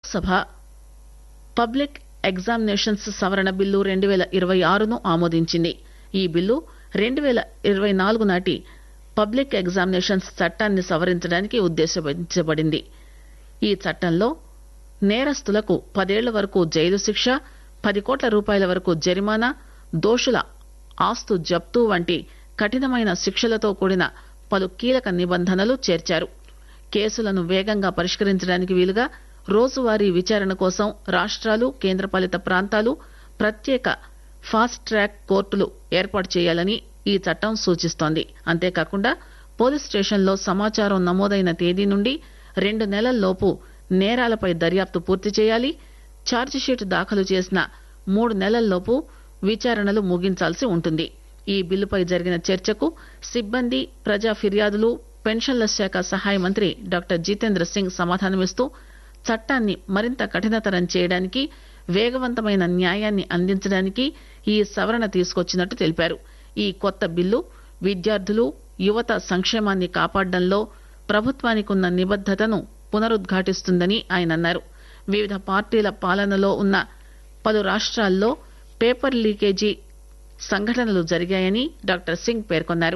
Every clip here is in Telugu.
లోక్సభ పబ్లిక్ ఎగ్జామినేషన్స్ సవరణ బిల్లు రెండు పేల ఇరవై ఆరును ఆమోదించింది ఈ బిల్లు రెండు పేల ఇరవై నాలుగు నాటి పబ్లిక్ ఎగ్జామినేషన్స్ చట్టాన్ని సవరించడానికి ఉద్దేశించబడింది ఈ చట్టంలో నేరస్తులకు పదేళ్ల వరకు జైలు శిక్ష పది కోట్ల రూపాయల వరకు జరిమానా దోషుల ఆస్తు జప్తు వంటి కఠినమైన శిక్షలతో కూడిన పలు కీలక నిబంధనలు చేర్చారు కేసులను వేగంగా పరిష్కరించడానికి వీలుగా రోజువారీ విచారణ కోసం రాష్ట్రాలు కేంద్రపాలిత ప్రాంతాలు ప్రత్యేక ఫాస్ట్ ట్రాక్ కోర్టులు ఏర్పాటు చేయాలని ఈ చట్టం సూచిస్తోంది అంతేకాకుండా పోలీస్ స్టేషన్లో సమాచారం నమోదైన తేదీ నుండి రెండు నెలల్లోపు నేరాలపై దర్యాప్తు పూర్తి చేయాలి ఛార్జిషీట్ దాఖలు చేసిన మూడు నెలల్లోపు విచారణలు ముగించాల్సి ఉంటుంది ఈ బిల్లుపై జరిగిన చర్చకు సిబ్బంది ప్రజా ఫిర్యాదులు పెన్షన్ల శాఖ సహాయ మంత్రి డాక్టర్ జితేంద్ర సింగ్ సమాధానమిస్తూ చట్టాన్ని మరింత కఠినతరం చేయడానికి వేగవంతమైన న్యాయాన్ని అందించడానికి ఈ సవరణ తీసుకొచ్చినట్టు తెలిపారు ఈ కొత్త బిల్లు విద్యార్థులు యువత సంక్షేమాన్ని కాపాడడంలో ప్రభుత్వానికి ఉన్న నిబద్దతను పునరుద్ఘాటిస్తుందని ఆయన అన్నారు వివిధ పార్టీల పాలనలో ఉన్న పలు రాష్ట్రాల్లో పేపర్ లీకేజీ సంఘటనలు జరిగాయని డాక్టర్ సింగ్ పేర్కొన్నారు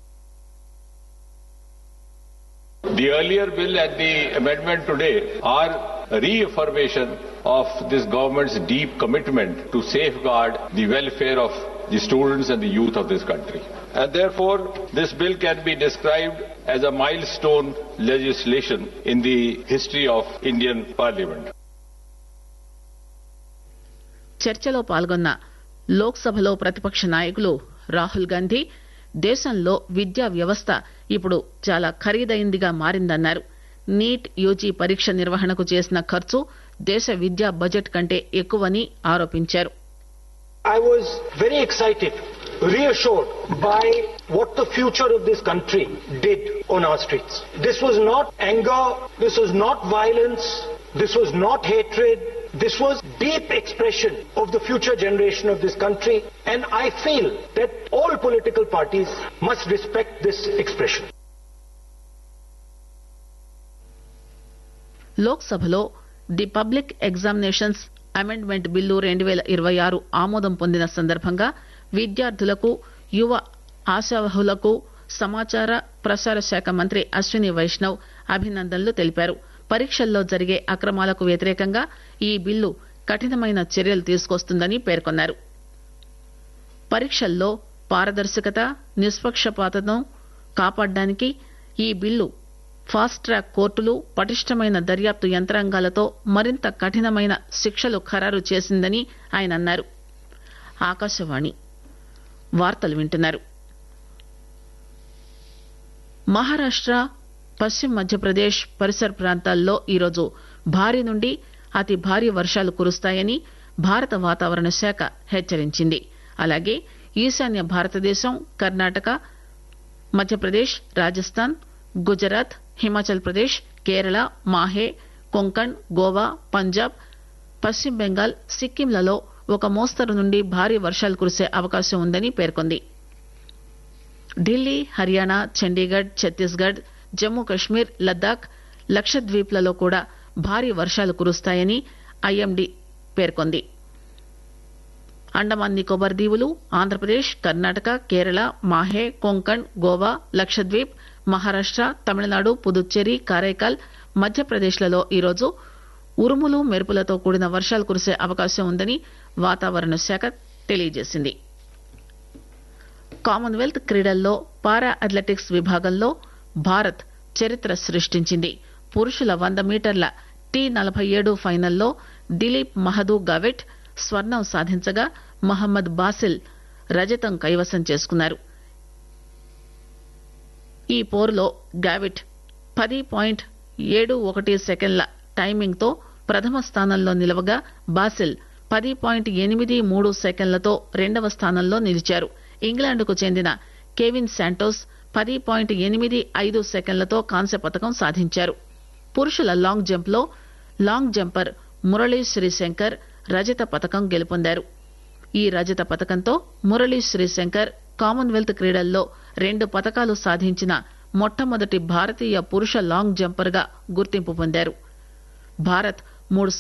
The earlier bill and the amendment today are reaffirmation of this government's deep commitment to safeguard the welfare of the students and the youth of this country. And therefore, this bill can be described as a milestone legislation in the history of Indian Parliament. చర్చలో పాల్గొన్న లోక్సభలో ప్రతిపక్ష నాయకులు రాహుల్ గాంధీ దేశంలో విద్యా వ్యవస్థ ఇప్పుడు చాలా ఖరీదైందిగా మారిందన్నారు నీట్ యూజీ పరీక్ష నిర్వహణకు చేసిన ఖర్చు దేశ విద్యా బడ్జెట్ కంటే ఎక్కువని ఆరోపించారు I was very excited, reassured by what the future of this country did on our streets. This was not anger, this was not violence, this was not hatred, this was deep expression of the future generation of this country and I feel that all political parties must respect this expression. లోక్సభలో the public examinations amendment bill రెండు పేల ఇరవై ఆరు ఆమోదం పొందిన సందర్భంగా విద్యార్థులకు యువ ఆశావహులకు సమాచార ప్రసార శాఖ మంత్రి అశ్విని వైష్ణవ్ అభినందనలు తెలిపారు పరీక్షల్లో జరిగే అక్రమాలకు వ్యతిరేకంగా ఈ బిల్లు కఠినమైన చర్యలు తీసుకొస్తుందని పేర్కొన్నారు పరీక్షల్లో పారదర్శకత నిష్పక్షపాతను కాపాడడానికి ఈ బిల్లు ఫాస్ట్ ట్రాక్ కోర్టులు పటిష్టమైన దర్యాప్తు యంత్రాంగాలతో మరింత కఠినమైన శిక్షలు ఖరారు చేసిందని ఆయన అన్నారు ఆకాశవాణి వార్తలు వింటున్నారు మహారాష్ట పశ్చిమ మధ్యప్రదేశ్ పరిసర ప్రాంతాల్లో ఈరోజు భారీ నుండి అతి భారీ వర్షాలు కురుస్తాయని భారత వాతావరణ శాఖ హెచ్చరించింది అలాగే ఈశాన్య భారతదేశం కర్ణాటక మధ్యప్రదేశ్ రాజస్థాన్ గుజరాత్ హిమాచల్ ప్రదేశ్ కేరళ మాహే కొంకణ్ గోవా పంజాబ్ పశ్చిమ బెంగాల్ సిక్కింలలో ఒక మోస్తరు నుండి భారీ వర్షాలు కురిసే అవకాశం ఉందని పేర్కొంది ఢిల్లీ హర్యానా చండీగఢ్ ఛత్తీస్గఢ్ జమ్మూ కశ్మీర్ లద్దాఖ్ లక్షద్వీప్లలో కూడా భారీ వర్షాలు కురుస్తాయని ఐఎండీ పేర్కొంది అండమాన్ నికోబార్ దీవులు ఆంధ్రప్రదేశ్ కర్ణాటక కేరళ మాహే కొంకణ్ గోవా లక్షద్వీప్ మహారాష్ట తమిళనాడు పుదుచ్చేరి కారైకాల్ మధ్యప్రదేశ్లలో ఈరోజు ఉరుములు మెరుపులతో కూడిన వర్షాలు కురిసే అవకాశం ఉందని వాతావరణ శాఖ తెలియజేసింది కామన్వెల్త్ క్రీడల్లో పారా అథ్లెటిక్స్ విభాగంలో భారత్ చరిత్ర సృష్టించింది పురుషుల వంద మీటర్ల టీ నలభై ఏడు ఫైనల్లో దిలీప్ మహదూ గవెట్ స్వర్ణం సాధించగా మహమ్మద్ బాసిల్ రజతం కైవసం చేసుకున్నారు ఈ పోరులో గావిట్ పది పాయింట్ ఏడు ఒకటి సెకండ్ల టైమింగ్ తో ప్రథమ స్థానంలో నిలవగా బాసిల్ పది పాయింట్ ఎనిమిది మూడు సెకండ్లతో రెండవ స్థానంలో నిలిచారు ఇంగ్లాండ్కు చెందిన కెవిన్ శాంటోస్ పది పాయింట్ ఎనిమిది ఐదు సెకండ్లతో కాంస్య పథకం సాధించారు పురుషుల లాంగ్ జంప్ లో లాంగ్ జంపర్ మురళీ శ్రీశంకర్ రజత పథకం గెలుపొందారు ఈ రజత పథకంతో మురళీ శ్రీశంకర్ కామన్వెల్త్ క్రీడల్లో రెండు పథకాలు సాధించిన మొట్టమొదటి భారతీయ పురుష లాంగ్ జంపర్ గా గుర్తింపు పొందారు భారత్ మూడు